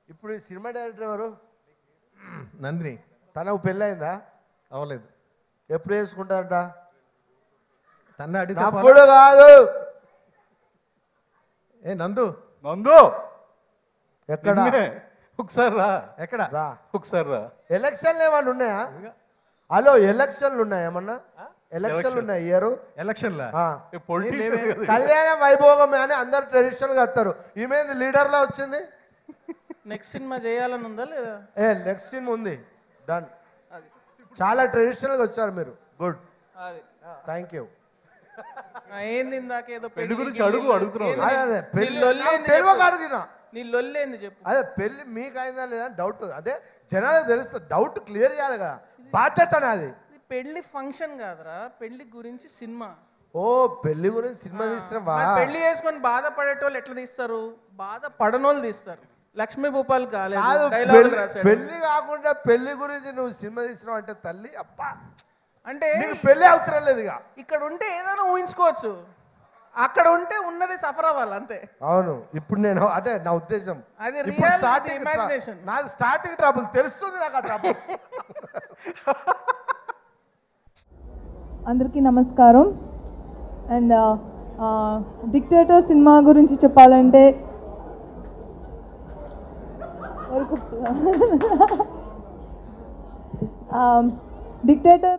ఇప్పుడు ఈ cinema director ఎవరు నందిని తనకు పెళ్ళయిందా అవ్వలేదు ఎప్పుడు వేసుకుంటారట తన్ను అడిగితే పోలా? నప్పుడు కాదు ఏ నందు నందు ఎక్కడ నిన్నే. ఒకసారి రా ఎక్కడ రా ఒకసారి రా ఎలక్షన్లు ఏమన్నా ఉన్నాయా హలో ఎలక్షన్లు ఉన్నాయా ఏమన్నా ఎలక్షన్లు ఉన్నాయి ఇయర్ ఎలక్షన్లా ఏ పొలిటీషియన్ కదా. కళ్యాణ వైభోగం అని అందరు ట్రెడిషనల్ గా వస్తారు ఈమె లీడర్ లా వచ్చింది నెక్స్ట్ సినిమా చేయాలని ఉందా లేదా ఏ నెక్స్ట్ సీన్ ఉంది డన్ చాలా ట్రెడిషనల్ గా వచ్చారు మీరు గుడ్ అది థ్యాంక్ యూ ఆ, ఏంది ఇందాక ఏదో పెళ్లి గురించి గిల్లి అడుగు, అడుగుతున్నావు. ఏంది అదే అదే నీ పెళ్లి లొల్లేంది తెలియక చెప్పు. అడిగిన నీ లొల్లేంది చెప్పు అదే పెళ్లి మీకు అయిందా లేదా డౌట్ అదే జనాలకు తెలుస్తుంది డౌట్ క్లియర్ చేయాలి కదా బాధ్యత నాది ఇది పెళ్లి ఫంక్షన్ కాదురా పెళ్లి గురించి సినిమా ఓ పెళ్లి గురించి సినిమా తీసినవా మరి పెళ్లి చేసుకొని బాధపడేటోళ్ళు ఎట్లా తీస్తారు బాధ పడనోళ్ళు తీస్తారు లక్ష్మీ భూపాల్ కాలేదు కాదు డైలాగ్ పెళ్లి- రాశాడు పెళ్లి కాకుండా పెళ్లి గురించి నువ్వు సినిమా తీసినావు అంటే తల్లి అబ్బా అంటే నీకు పెళ్లి అవసరం లేదు ఇక ఇక్కడ ఉంటే ఏదైనా ఊహించుకోవచ్చు అక్కడ ఉంటే ఉన్నది సఫర్ అవ్వాలి అంతే అవును ఇప్పుడు నేను అంటే నా ఉద్దేశం అది ఇప్పుడు real, starting అది imagination. నా స్టార్టింగ్ ట్రబుల్ తెలుస్తుంది నాకు ఆ ట్రబుల్ అందరికీ నమస్కారం అండ్ డిక్టేటర్ సినిమా గురించి చెప్పాలంటే వరకు డిక్టేటర్